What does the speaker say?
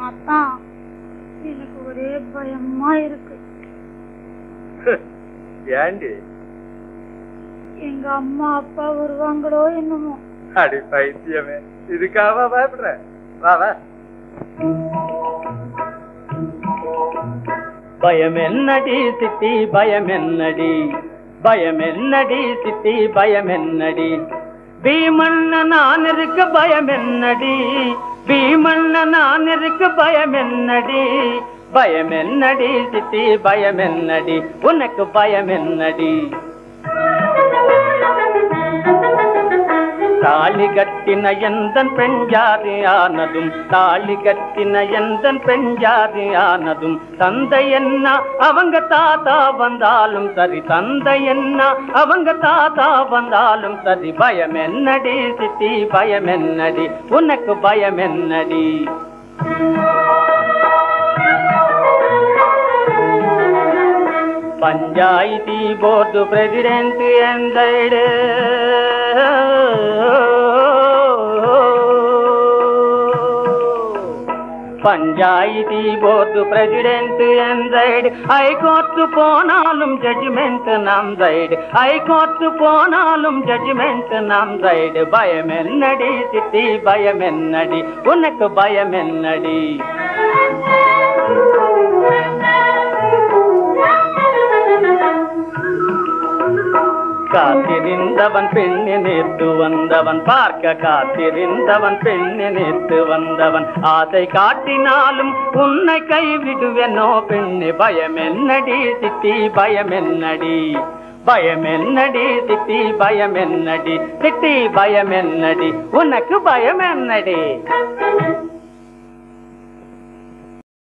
அத்தான் எனக்கு ஒரே பயமா இருக்கு ஏண்டி எங்க அம்மா அப்பா வருவாங்களோ என்னமோ அடி பைத்தியமே இதுக்காக பயப்படுற வா வா பயம் என்னடி சித்தி பயம் என்னடி பயம் என்னடி சித்தி பயம் என்னடி பீமண்ண நான் இருக்க பயம் என்னடி பீமண்ண நான் இருக்க பயம் என்னடி பயம் என்னடி சித்தி பயம் என்னடி உனக்கு பயம் என்னடி தாலி கட்டின எந்தன் பெண்ஜாதி ஆனதும் தாலி கட்டின எந்தன் பெண்ஜாதி ஆனதும் தந்தை என்ன அவங்க தாத்தா வந்தாலும் சரி தந்தை என்ன அவங்க தாத்தா வந்தாலும் சரி பயம் என்னடி சித்தி பயம் என்னடி உனக்கு பயம் என்னடி பஞ்சாயத்தி போர்டு பிரசிடென்ட் எந்த பஞ்சாயத்தி போர்டு பிரசிடென்ட் என் சைடு ஹைகோர்ட்டு போனாலும் ஜட்ஜ்மெண்ட் நம் சைடு ஹைகோர்ட்டு போனாலும் ஜட்ஜ்மெண்ட் நம் சைடு பயம் என்னடி சித்தி பயம் என்னடி உனக்கு பயம் என்னடி காத்திருந்தவன் பெண்ணை நேர்த்து வந்தவன் பார்க்க காத்திருந்தவன் பெண்ணை நேர்த்து வந்தவன் ஆசை காட்டினாலும் உன்னை கைவிடுவேனோ பெண்ணு பயம் என்னடி சித்தி பயம் என்னடி பயம் என்னடி சித்தி பயம் என்னடி சித்தி பயம் என்னடி உனக்கு பயம் என்னடி